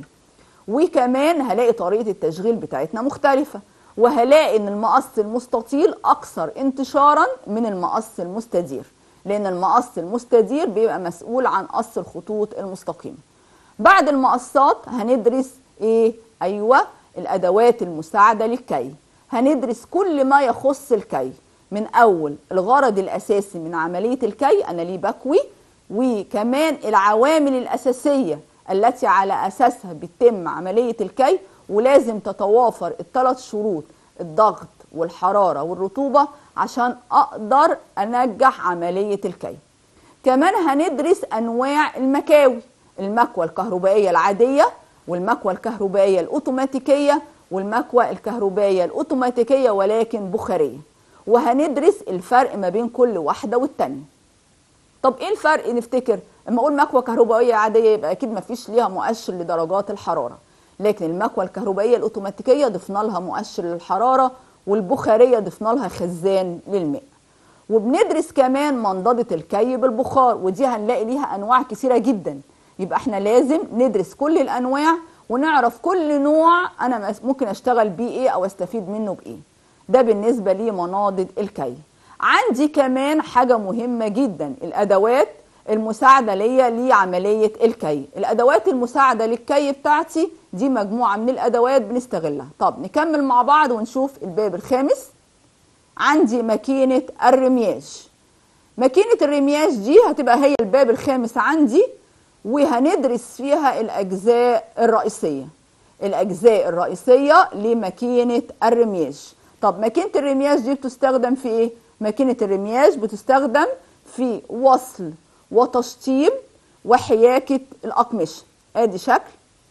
وكمان هلاقي طريقه التشغيل بتاعتنا مختلفه وهلاقي ان المقص المستطيل اكثر انتشارا من المقص المستدير لان المقص المستدير بيبقى مسؤول عن قص الخطوط المستقيمه بعد المقصات هندرس ايه ايوه الادوات المساعده للكي هندرس كل ما يخص الكي من اول الغرض الاساسي من عمليه الكي انا ليه بكوي وكمان العوامل الاساسيه التي على اساسها بتتم عمليه الكي ولازم تتوافر الثلاث شروط الضغط والحراره والرطوبه عشان اقدر انجح عمليه الكي كمان هندرس انواع المكاوي المكوى الكهربائيه العاديه والمكوى الكهربائيه الاوتوماتيكيه والمكوى الكهربائيه الاوتوماتيكيه ولكن بخاريه وهندرس الفرق ما بين كل واحده والتانيه طب ايه الفرق نفتكر اما اقول مكوى كهربائيه عاديه يبقى اكيد ما فيش ليها مؤشر لدرجات الحراره لكن المكوى الكهربائيه الاوتوماتيكيه ضفنا لها مؤشر للحراره والبخاريه ضفنا لها خزان للماء وبندرس كمان منضده الكي بالبخار ودي هنلاقي ليها انواع كثيره جدا يبقى احنا لازم ندرس كل الانواع ونعرف كل نوع انا ممكن اشتغل بيه ايه او استفيد منه بايه ده بالنسبه لمناضد الكي عندي كمان حاجه مهمه جدا الادوات المساعده ليا لعمليه الكي الادوات المساعده للكي بتاعتي دي مجموعه من الادوات بنستغلها طب نكمل مع بعض ونشوف الباب الخامس عندي ماكينه الرمياج ماكينه الرمياج دي هتبقى هي الباب الخامس عندي وهندرس فيها الاجزاء الرئيسيه الاجزاء الرئيسيه لماكينه الرمياج طب ماكينه الرمياج دي بتستخدم في ايه ماكينه الرمياج بتستخدم في وصل وتشطيب وحياكه الاقمشه ادي شكل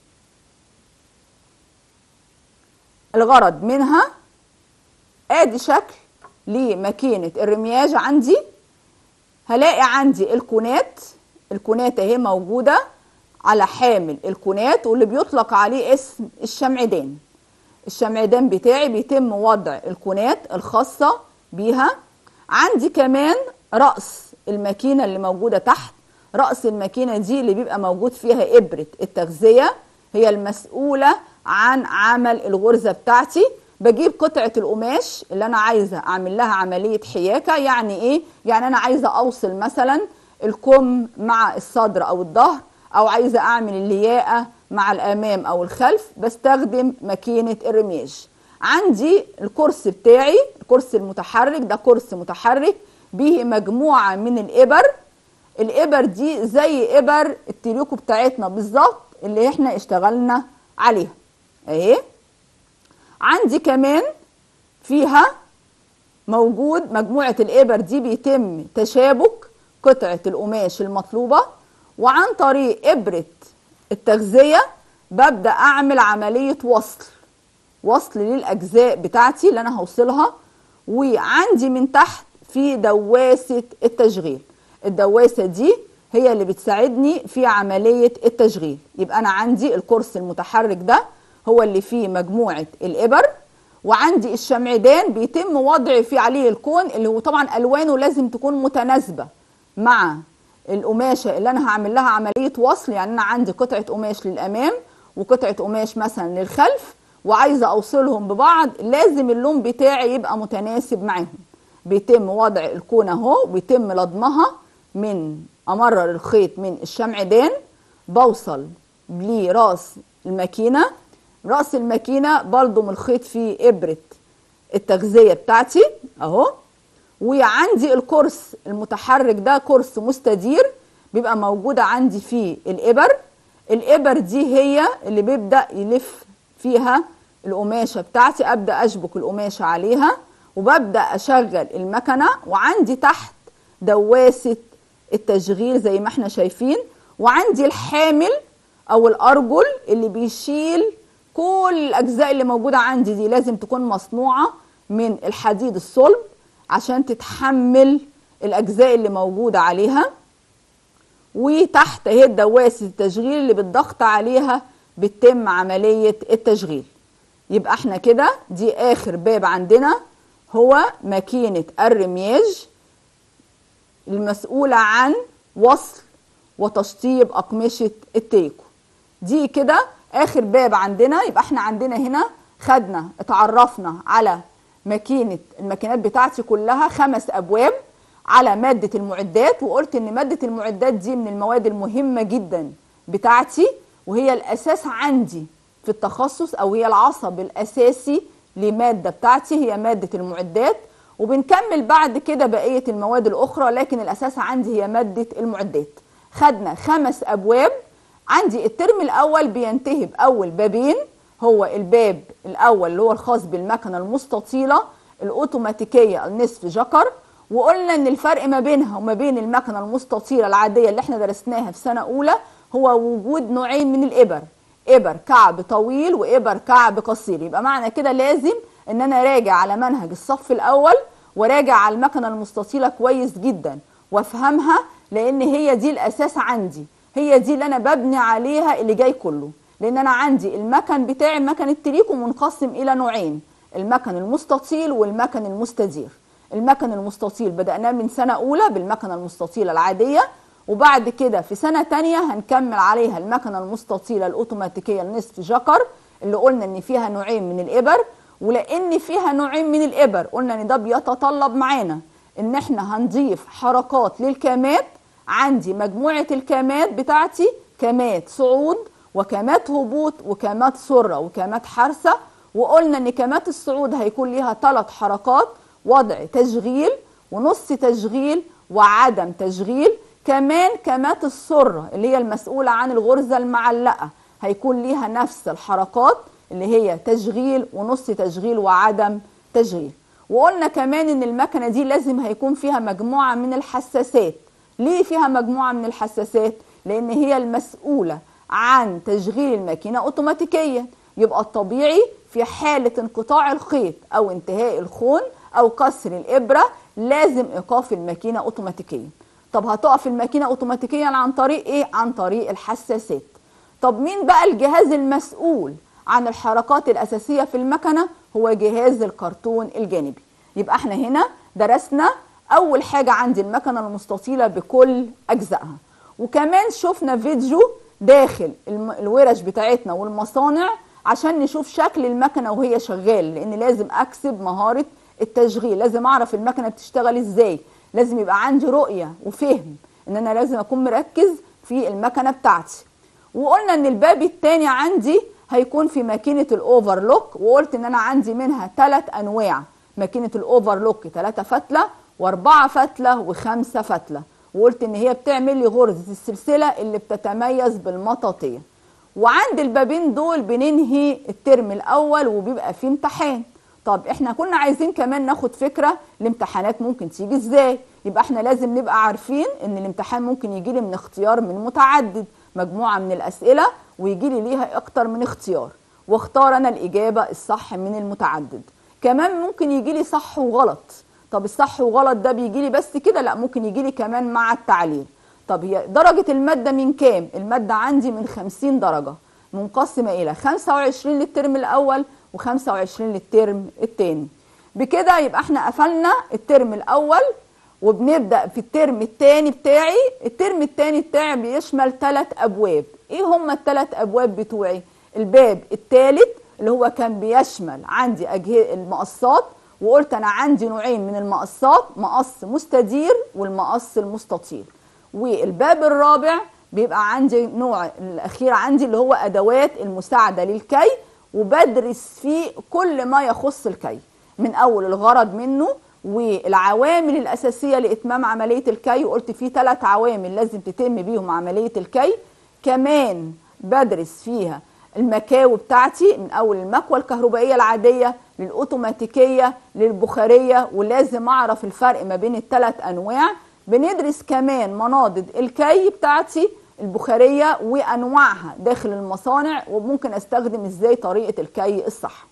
الغرض منها ادي شكل لماكينه الرمياج عندي هلاقي عندي الكونات الكونات اهي موجوده على حامل الكونات واللي بيطلق عليه اسم الشمعدان الشمعدان بتاعي بيتم وضع الكونات الخاصه بيها عندي كمان راس الماكينه اللي موجوده تحت راس الماكينه دي اللي بيبقى موجود فيها ابره التغذيه هي المسؤوله عن عمل الغرزه بتاعتي بجيب قطعه القماش اللي انا عايزه اعمل لها عمليه حياكه يعني ايه يعني انا عايزه اوصل مثلا الكم مع الصدر او الظهر او عايزه اعمل اللياقه مع الامام او الخلف بستخدم ماكينه الرمياج عندي الكرسي بتاعي الكرسي المتحرك ده كرسي متحرك به مجموعه من الابر الابر دي زي ابر التريكو بتاعتنا بالظبط اللي احنا اشتغلنا عليها اهي عندي كمان فيها موجود مجموعه الابر دي بيتم تشابك قطعه القماش المطلوبه وعن طريق ابره التغذيه ببدا اعمل عمليه وصل وصل للاجزاء بتاعتي اللي انا هوصلها وعندي من تحت في دواسه التشغيل الدواسه دي هي اللي بتساعدني في عمليه التشغيل يبقى انا عندي الكرسي المتحرك ده هو اللي فيه مجموعه الابر وعندي الشمعدان بيتم وضع فيه عليه الكون اللي هو طبعا الوانه لازم تكون متناسبه مع القماشه اللي انا هعمل لها عمليه وصل يعني انا عندي قطعه قماش للامام وقطعه قماش مثلا للخلف وعايزه اوصلهم ببعض لازم اللون بتاعي يبقى متناسب معاهم بيتم وضع الكون اهو بيتم لضمها من امرر الخيط من الشمعدان بوصل لراس الماكينه راس الماكينه بلضم الخيط فيه ابره التغذيه بتاعتي اهو وعندي الكرس المتحرك ده كرس مستدير بيبقى موجودة عندي فيه الإبر الإبر دي هي اللي بيبدأ يلف فيها القماشة بتاعتي أبدأ أشبك القماشة عليها وببدأ أشغل المكنة وعندي تحت دواسة التشغيل زي ما احنا شايفين وعندي الحامل أو الأرجل اللي بيشيل كل الأجزاء اللي موجودة عندي دي لازم تكون مصنوعة من الحديد الصلب عشان تتحمل الاجزاء اللي موجوده عليها وتحت اهي دواسه التشغيل اللي بالضغط عليها بتتم عمليه التشغيل يبقى احنا كده دي اخر باب عندنا هو ماكينه الرمياج المسؤوله عن وصل وتشطيب اقمشه التيكو دي كده اخر باب عندنا يبقى احنا عندنا هنا خدنا اتعرفنا على ماكينه الماكينات بتاعتي كلها خمس ابواب على ماده المعدات وقلت ان ماده المعدات دي من المواد المهمه جدا بتاعتي وهي الاساس عندي في التخصص او هي العصب الاساسي لماده بتاعتي هي ماده المعدات وبنكمل بعد كده بقيه المواد الاخرى لكن الاساس عندي هي ماده المعدات خدنا خمس ابواب عندي الترم الاول بينتهي باول بابين هو الباب الاول اللي هو الخاص بالمكنه المستطيله الاوتوماتيكيه النصف جكر وقلنا ان الفرق ما بينها وما بين المكنه المستطيله العاديه اللي احنا درسناها في سنه اولى هو وجود نوعين من الابر ابر كعب طويل وابر كعب قصير يبقى معنى كده لازم ان انا راجع على منهج الصف الاول وراجع على المكنه المستطيله كويس جدا وافهمها لان هي دي الاساس عندي هي دي اللي انا ببني عليها اللي جاي كله لان انا عندي المكن بتاعي مكن التريكو منقسم الى نوعين المكن المستطيل والمكن المستدير المكن المستطيل بدأناه من سنة أولى بالمكنة المستطيلة العادية وبعد كده في سنة تانية هنكمل عليها المكنة المستطيلة الأوتوماتيكية النصف جكر اللي قلنا إن فيها نوعين من الإبر ولأن فيها نوعين من الإبر قلنا إن ده بيتطلب معانا إن إحنا هنضيف حركات للكامات عندي مجموعة الكامات بتاعتي كامات صعود وكامات هبوط وكامات سرة وكامات حرسة وقلنا ان كامات الصعود هيكون ليها ثلاث حركات وضع تشغيل ونص تشغيل وعدم تشغيل كمان كامات السرة اللي هي المسؤولة عن الغرزة المعلقة هيكون ليها نفس الحركات اللي هي تشغيل ونص تشغيل وعدم تشغيل وقلنا كمان ان المكنة دي لازم هيكون فيها مجموعة من الحساسات ليه فيها مجموعة من الحساسات لان هي المسؤولة عن تشغيل الماكينة اوتوماتيكيا يبقى الطبيعي في حالة انقطاع الخيط او انتهاء الخون او كسر الابرة لازم ايقاف الماكينة اوتوماتيكيا طب هتقف الماكينة اوتوماتيكيا عن طريق ايه عن طريق الحساسات طب مين بقى الجهاز المسؤول عن الحركات الاساسية في المكنة هو جهاز الكرتون الجانبي يبقى احنا هنا درسنا اول حاجة عندي المكنة المستطيلة بكل اجزائها وكمان شفنا فيديو داخل الورش بتاعتنا والمصانع عشان نشوف شكل المكنه وهي شغال لان لازم اكسب مهاره التشغيل لازم اعرف المكنه بتشتغل ازاي لازم يبقى عندي رؤيه وفهم ان انا لازم اكون مركز في المكنه بتاعتي وقلنا ان الباب الثاني عندي هيكون في ماكينه الاوفرلوك وقلت ان انا عندي منها ثلاث انواع ماكينه الاوفرلوك ثلاثه فتله واربعه فتله وخمسه فتله وقلت ان هي بتعمل لي غرزه السلسله اللي بتتميز بالمطاطيه وعند البابين دول بننهي الترم الاول وبيبقى فيه امتحان طب احنا كنا عايزين كمان ناخد فكره الامتحانات ممكن تيجي ازاي يبقى احنا لازم نبقى عارفين ان الامتحان ممكن يجي لي من اختيار من متعدد مجموعه من الاسئله ويجي لي ليها اكتر من اختيار واختار انا الاجابه الصح من المتعدد كمان ممكن يجي لي صح وغلط طب الصح وغلط ده بيجي لي بس كده لا ممكن يجي لي كمان مع التعليل طب هي درجة المادة من كام؟ المادة عندي من 50 درجة منقسمة إلى 25 للترم الأول و25 للترم الثاني بكده يبقى احنا قفلنا الترم الأول وبنبدأ في الترم الثاني بتاعي الترم الثاني بتاعي بيشمل ثلاث أبواب إيه هم الثلاث أبواب بتوعي؟ الباب الثالث اللي هو كان بيشمل عندي أجهزة المقصات وقلت أنا عندي نوعين من المقصات مقص مستدير والمقص المستطيل والباب الرابع بيبقى عندي نوع الاخير عندي اللي هو ادوات المساعده للكي وبدرس فيه كل ما يخص الكي من اول الغرض منه والعوامل الاساسيه لاتمام عمليه الكي وقلت فيه ثلاث عوامل لازم تتم بيهم عمليه الكي كمان بدرس فيها المكاوي بتاعتي من اول المكوى الكهربائيه العاديه للاوتوماتيكيه للبخاريه ولازم اعرف الفرق ما بين الثلاث انواع بندرس كمان مناضد الكي بتاعتي البخارية وأنواعها داخل المصانع وممكن أستخدم إزاي طريقة الكي الصح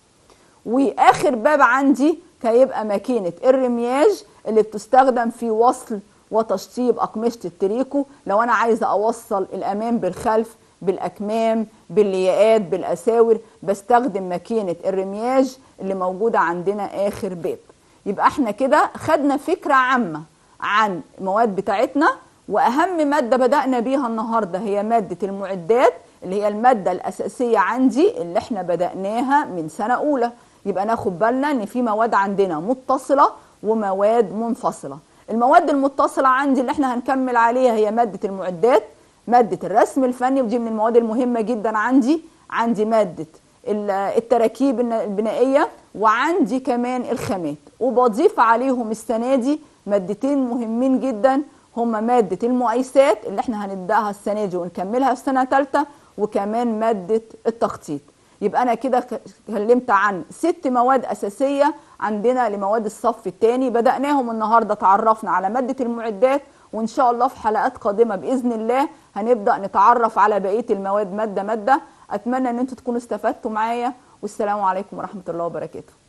وآخر باب عندي هيبقى ماكينة الرمياج اللي بتستخدم في وصل وتشطيب أقمشة التريكو لو أنا عايزة أوصل الأمام بالخلف بالأكمام باللياقات بالأساور بستخدم ماكينة الرمياج اللي موجودة عندنا آخر باب يبقى احنا كده خدنا فكرة عامة عن المواد بتاعتنا واهم ماده بدانا بيها النهارده هي ماده المعدات اللي هي الماده الاساسيه عندي اللي احنا بداناها من سنه اولى يبقى ناخد بالنا ان في مواد عندنا متصله ومواد منفصله المواد المتصله عندي اللي احنا هنكمل عليها هي ماده المعدات ماده الرسم الفني ودي من المواد المهمه جدا عندي عندي ماده التراكيب البنائيه وعندي كمان الخامات وبضيف عليهم السنه دي مادتين مهمين جدا هما ماده المقايسات اللي احنا هنبداها السنه دي ونكملها في سنه ثالثه وكمان ماده التخطيط يبقى انا كده اتكلمت عن ست مواد اساسيه عندنا لمواد الصف الثاني بداناهم النهارده تعرفنا على ماده المعدات وان شاء الله في حلقات قادمه باذن الله هنبدا نتعرف على بقيه المواد ماده ماده اتمنى ان انتم تكونوا استفدتوا معايا والسلام عليكم ورحمه الله وبركاته